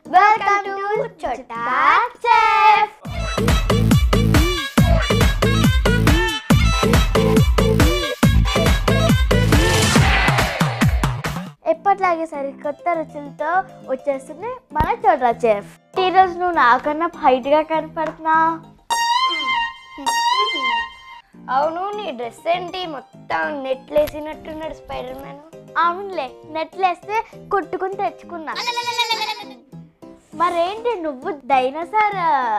Welcome to చోటా chef ఎప్పట్లాగే సరికొత్త రుచులతో వచ్చేస్తుంది మన చోటా చెఫ్ ఈరోజు నువ్వు నాకన్నా హైట్గా కనపడుతున్నా అవును నీ డ్రెస్ ఏంటి మొత్తం నెట్లు వేసినట్టున్నాడు స్పైడర్ మ్యాన్ అవునులే నెట్లు వేస్తే కొట్టుకుని తెచ్చుకున్నా మరేంటి నువ్వు డైనోసార్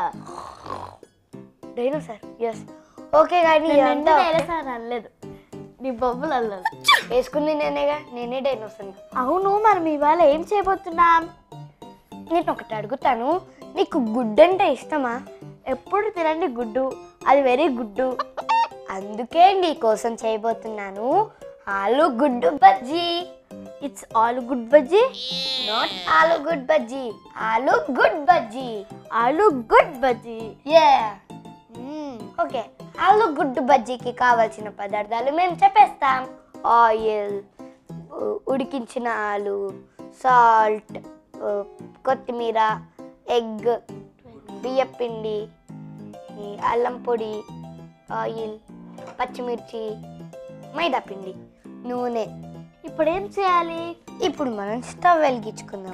డైనోసార్ ఎస్ ఓకే కానీ ఇదంతా డైనోసార్ అనలేదు నీ బొమ్మలు అల్లదు వేసుకుంది నేనేగా నేనే డైనోసార్ అవును మనం ఇవాళ ఏం చేయబోతున్నాం నేను ఒకటి అడుగుతాను నీకు గుడ్ అంటే ఇష్టమా ఎప్పుడు తినండి గుడ్డు అది వెరీ గుడ్డు అందుకే నీ కోసం చేయబోతున్నాను ఆలు గుడ్డు బజ్జీ ఇట్స్ ఆల్ గుడ్ బజ్జీ నాట్ ఆలు గుడ్ బజ్జీ ఆలు గుడ్ బజ్జీ ఆలు గుడ్ బజ్జీ యా ఓకే ఆలు గుడ్డు బజ్జీకి కావాల్సిన పదార్థాలు మేము చెప్పేస్తాం ఆయిల్ ఉడికించిన ఆలు సాల్ట్ కొత్తిమీర ఎగ్ బియ్యపిండి ఈ అల్లం పొడి ఆయిల్ పచ్చిమిర్చి మైదా పిండి నూనె ఇప్పుడు ఏం చేయాలి ఇప్పుడు మనం స్టవ్ వెలిగించుకుందాం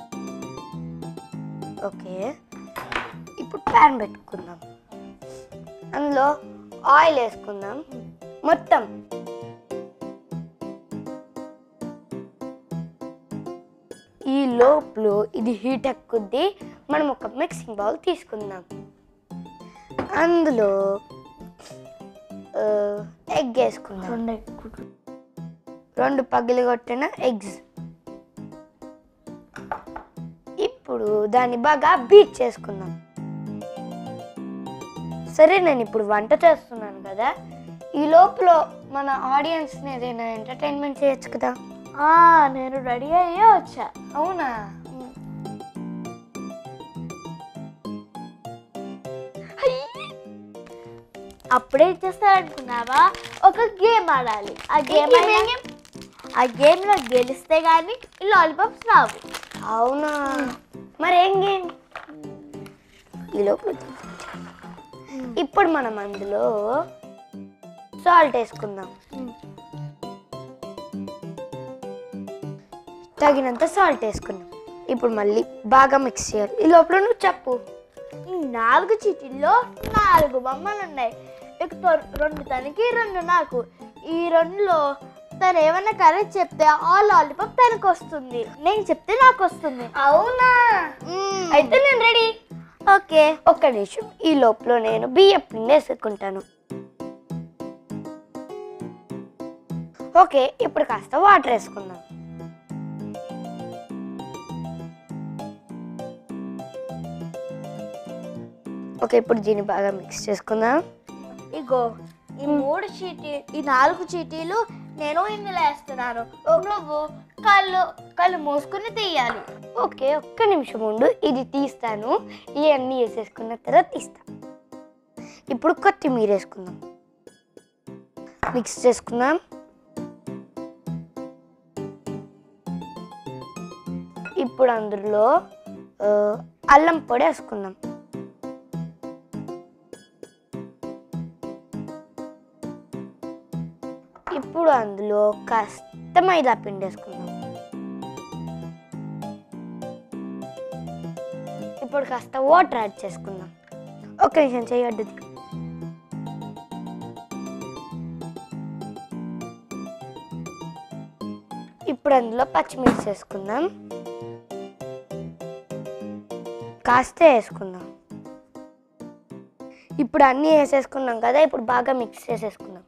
ఓకే ఇప్పుడు ప్యాన్ పెట్టుకుందాం అందులో ఆయిల్ వేసుకుందాం మొత్తం ఈ లోపల ఇది హీట్ ఎక్కుద్ది మనం ఒక మిక్సింగ్ బౌల్ తీసుకుందాం అందులో ఎగ్ వేసుకుందాం రెండు గుడ్లు. రెండు పగిలి కొట్టిన ఎగ్స్ ఇప్పుడు దాన్ని బాగా బీట్ చేసుకుందాం సరే నేను ఇప్పుడు వంట చేస్తున్నాను కదా ఈ లోపల మన ఆడియన్స్ని ఏదైనా ఎంటర్టైన్మెంట్ చేయొచ్చు కదా ఆ, నేను రెడీ అయ్యే వచ్చా అవునా అప్పుడే ఇచ్చేస్తారనుకున్నావా ఒక గేమ్ ఆడాలి ఆ గేమ్ ఏం game, ఏం ఆ గేమ్ లో గెలిస్తే గానీ ఈ లాలీపాప్స్ రావు అవునా మరి ఏం గేమ్ ఈ లోపల ఇప్పుడు మనం అందులో సాల్ట్ వేసుకుందాం తగినంత సాల్ట్ వేసుకున్నాం ఇప్పుడు మళ్ళీ బాగా మిక్స్ చేయాలి ఈ లోపల నువ్వు చెప్పు ఈ నాలుగు చీటీల్లో నాలుగు బొమ్మలు ఉన్నాయి ఇక తో- రెండు తనకి రెండు నాకు ఈ రెండులో తను ఏమన్నా కరెక్ట్ చెప్తే ఆ లాలీపాప్ తనకు వస్తుంది నేను చెప్తే నాకు వస్తుంది అవునా మ్మ్. అయితే నేను రెడీ ఓకే ఒక్క నిమిషం ఈ లోపల నేను బియ్యం పిండి వేసుకుంటాను ఓకే ఇప్పుడు కాస్త వాటర్ వేసుకుందాం ఓకే ఇప్పుడు దీన్ని బాగా మిక్స్ చేసుకుందాం ఇగో ఈ మూడు చీటీ ఈ నాలుగు చీటీలు నేను ఇందులో వేస్తున్నాను నువ్వు కళ్ళు కళ్ళు మూసుకుని తీయాలి ఓకే ఒక్క నిమిషం ఉండు ఇది తీస్తాను ఇవన్నీ వేసేసుకున్న తర్వాత తీస్తాను ఇప్పుడు కొత్తిమీర వేసుకుందాం మిక్స్ చేసుకుందాం ఇప్పుడు అందులో ఆ, అల్లం పొడి వేసుకుందాం ఇప్పుడు అందులో కాస్త మైదా పిండి వేసుకుందాం ఇప్పుడు కాస్త వాటర్ యాడ్ చేసుకుందాం ఒక నిమిషం చేయొద్దు ఇప్పుడు అందులో పచ్చిమిర్చి వేసుకుందాం కాస్త వేసుకుందాం ఇప్పుడు అన్నీ వేసేసుకున్నాం కదా ఇప్పుడు బాగా మిక్స్ చేసేసుకుందాం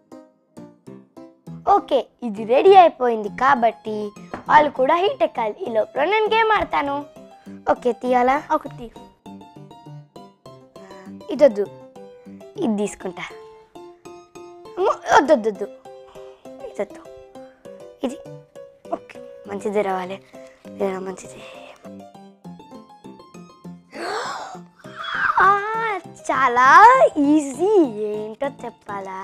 ఓకే ఇది రెడీ అయిపోయింది కాబట్టి వాళ్ళు కూడా హీట్ ఎక్కాలి ఈ లోపల నేను గేమ్ ఆడతాను ఓకే తీయాలా ఒకటి ఇదొద్దు ఇది తీసుకుంటా అమ్మో, వద్దొద్దొద్దు ఇదొద్దు ఇది ఓకే మంచిది రావాలి లేదా మంచిది ఆ, చాలా ఈజీ ఏంటో చెప్పాలా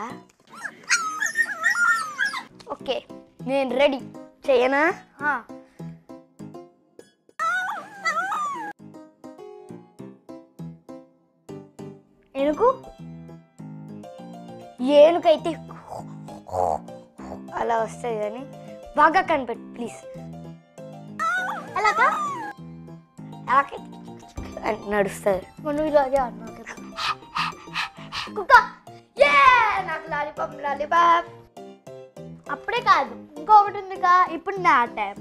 ఓకే నేను రెడీ చేయనా ఆ, ఏనుగు ఏనుకైతే అలా వస్తుంది కానీ బాగా కనిపెట్టు ప్లీజ్ అలాగా అలాగే అని నడుస్తుంది మనం ఇలాగే అన్నావు కదా కుక్క ఏ నాకు లాలీపాప్ లాలీపాప్ అప్పుడే కాదు ఇంకొకటి ఉందిగా ఇప్పుడు నా టైం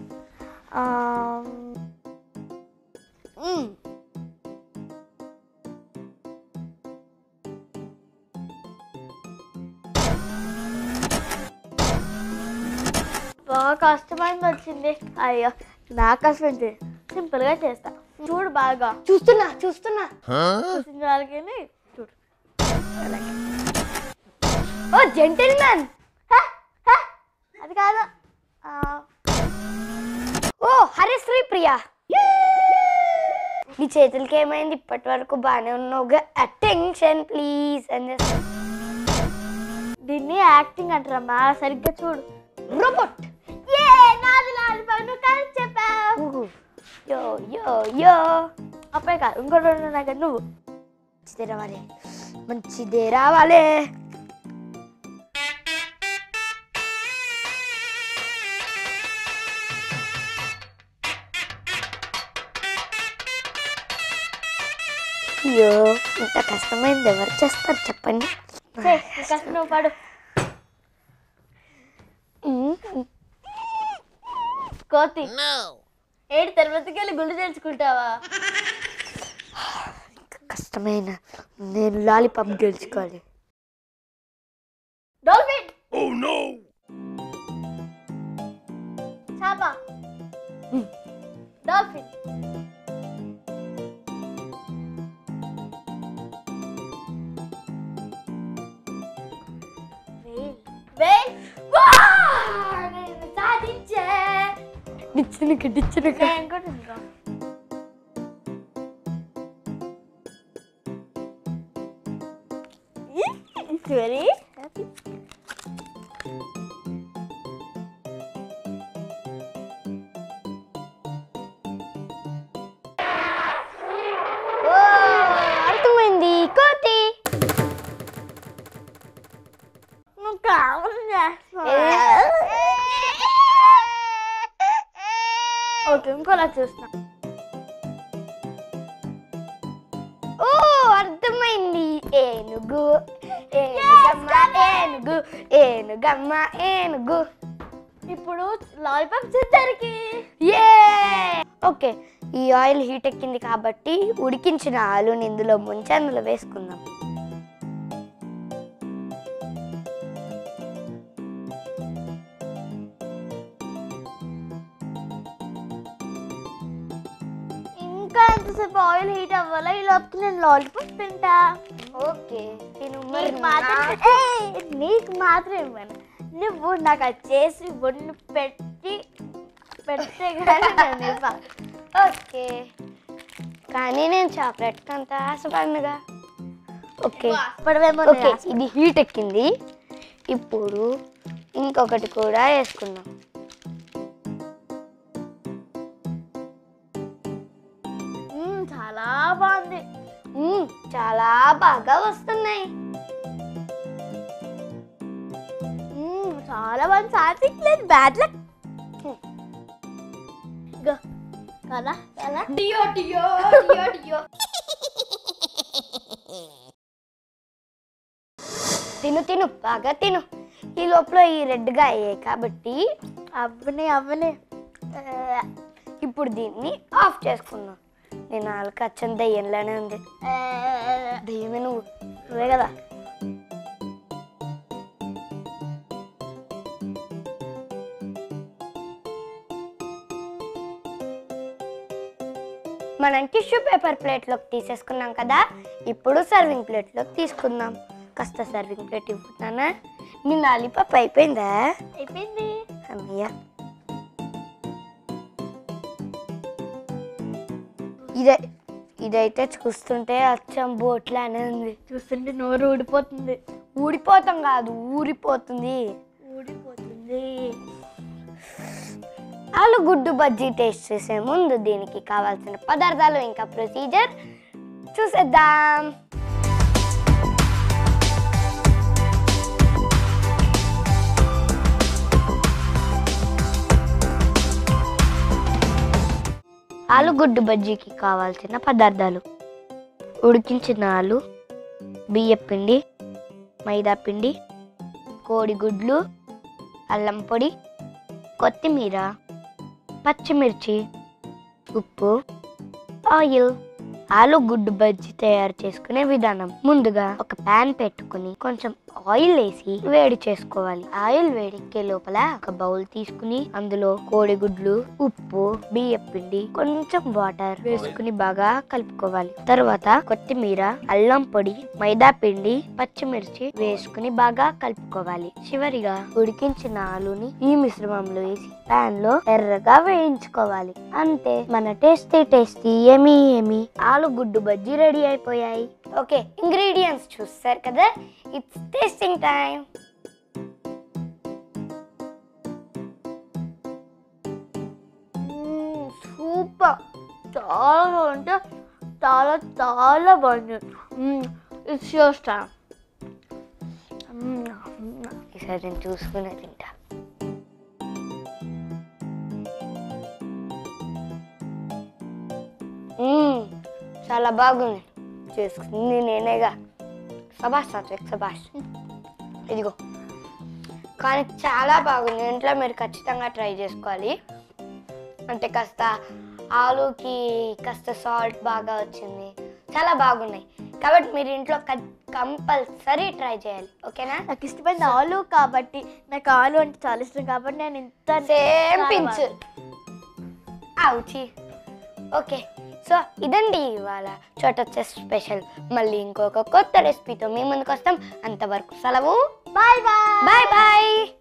బాగా కష్టమైంది వచ్చింది అయ్యో నా కష్టమైంది సింపుల్గా చేస్తా చూడు బాగా చూస్తున్నా చూస్తున్నా చూసిన వాళ్ళకి చూడు అలాగే ఓ జెంటిల్ మ్యాన్ హే, హే, అది కాదు ఆ, ఓ హరిశ్రీ ప్రియా నీ చేతులకి ఏమైంది ఇప్పటి వరకు బాగానే ఉన్నావుగా అటెన్షన్ ప్లీజ్ అని చేస్తా దీన్ని యాక్టింగ్ అంటారమ్మా సరిగ్గా చూడు రోబోట్ ఏ నాది లాలిపాప్ నువ్వు కలిసి చెప్పావు యో యో యో అప్పుడే కాదు ఇంకోటి రెండు నాకు నువ్వు మంచిదే రావాలి మంచిదే రావాలి అయ్యో ఇంత కష్టమైంది ఎవరు చేస్తారు చెప్పండి ఛే, నీ కష్టం నువ్వు పడు మ్మ్. కోతి ఏడు తిరుపతికి వెళ్ళి గుళ్ళు తెలుసుకుంటావా కష్టమైన నేను లాలీపాప్ గెలుచుకోవాలి డాల్ఫిన్ చాప డాల్ఫిన్ వేల్ వేల్ వా! నేను సాధించా నిచ్చినక నిచ్చినక నేను కూడా ఉందిరా. It's very happy. ఓ, అర్థమైంది కోతి నువ్వు కావాలి ఓకే ఇంకోలా చూస్తున్నా ఓ అర్థమైంది ఏనుగు ఏనుగమ్మ ఏనుగు ఏనుగమ్మ ఏనుగు ఇప్పుడు లాలీపాప్ చిద్దరికి ఏ ఓకే ఈ ఆయిల్ హీట్ ఎక్కింది కాబట్టి ఉడికించిన ఆలుని ఇందులో ముంచి అందులో వేసుకుందాం ఇంకా ఎంతసేపు ఆయిల్ హీట్ అవ్వాలా ఈ లోపల నేను లాలీపాప్ తింటా ఓకే తిను నీకు మాత్రం ఏయ్, నీకు మాత్రం ఇవ్వను నువ్వు నాకు అది చేసి వండి పెట్టి పెడితే కానీ నేను ఇవ్వ. ఓకే కానీ నేను చాక్లెట్ అంత ఆశపడినగా ఓకే పడవేమో ఓకే ఇది హీట్ ఎక్కింది ఇప్పుడు ఇంకొకటి కూడా వేసుకుందాం మ్మ్, చాలా బాగుంది మ్మ్, చాలా బాగా వస్తున్నాయి మ్మ్, చాలా బాగుంది సాత్విక్ లేదు బ్యాడ్ లక్ ఇగో కదా కదా డియో డియో డియో డియో తిను తిను బాగా తిను ఈ లోపల ఈ రెడ్గా అయ్యాయి కాబట్టి అవ్వని అవ్వని ఆ, ఇప్పుడు దీన్ని ఆఫ్ చేసుకుందాం నేను నాలుగు అచ్చం దయ్యంలోనే ఉంది ఆ, దయ్యమే నువ్వు నువ్వే కదా మనం టిష్యూ పేపర్ ప్లేట్లోకి తీసేసుకున్నాం కదా ఇప్పుడు సర్వింగ్ ప్లేట్లోకి తీసుకుందాం కాస్త సర్వింగ్ ప్లేట్ ఇవ్వుతానా నీ లాలీపాప్ అయిపోయిందా అయిపోయింది అమ్మయ్య ఇదే ఇదైతే చూస్తుంటే అచ్చం బోట్లానే ఉంది చూస్తుంటే నోరు ఊడిపోతుంది ఊడిపోతాం కాదు ఊరిపోతుంది ఊడిపోతుంది ఆలు గుడ్డు బజ్జీ టేస్ట్ చేసే ముందు దీనికి కావాల్సిన పదార్థాలు ఇంకా ప్రొసీజర్ చూసేద్దాం ఆలుగుడ్డు బజ్జీకి కావాల్సిన పదార్థాలు ఉడికించిన ఆలు బియ్యం పిండి మైదా పిండి కోడిగుడ్లు అల్లం పొడి కొత్తిమీర పచ్చిమిర్చి ఉప్పు ఆయిల్ ఆలుగుడ్డు బజ్జీ తయారు చేసుకునే విధానం ముందుగా ఒక ప్యాన్ పెట్టుకుని కొంచెం ఆయిల్ వేసి వేడి చేసుకోవాలి ఆయిల్ వేడెక్కే లోపల ఒక బౌల్ తీసుకుని అందులో కోడిగుడ్లు ఉప్పు బియ్యం పిండి కొంచెం వాటర్ వేసుకుని బాగా కలుపుకోవాలి తర్వాత కొత్తిమీర అల్లం పొడి మైదా పిండి పచ్చిమిర్చి వేసుకుని బాగా కలుపుకోవాలి చివరిగా ఉడికించిన ఆలుని ఈ మిశ్రమంలో వేసి పాన్ లో ఎర్రగా వేయించుకోవాలి అంతే మన టేస్టీ టేస్టీ ఏమి ఏమి ఆలుగుడ్డు బజ్జీ రెడీ అయిపోయాయి ఓకే ఇంగ్రీడియంట్స్ చూస్తారు కదా ఇట్స్ టేస్టింగ్ టైం సూపర్ చాలా అంటే చాలా చాలా బాగుంది ఇట్స్ యోర్ టైం ఈసారి నేను చూసుకునే తింటా మ్మ్, చాలా బాగుంది చేసుకుంది నేనేగా సబాష్ సాత్విక్ సబాష్ ఇదిగో కానీ చాలా బాగుంది ఇంట్లో మీరు ఖచ్చితంగా ట్రై చేసుకోవాలి అంటే కాస్త ఆలుకి కాస్త సాల్ట్ బాగా వచ్చింది చాలా బాగున్నాయి కాబట్టి మీరు ఇంట్లో కంపల్సరీ ట్రై చేయాలి ఓకేనా నాకు ఇష్టమైన ఆలు కాబట్టి నాకు ఆలు అంటే చాలా ఇష్టం కాబట్టి నేను ఇంత సేమ్ చాలా పించ్ బాగా- అవుచి ఓకే సో ఇదండి ఇవాళ చోట చెస్ స్పెషల్ మళ్ళీ ఇంకొక కొత్త రెసిపీతో మీ ముందుకు వస్తాం అంతవరకు సెలవు బాయ్ బాయ్ బాయ్ బాయ్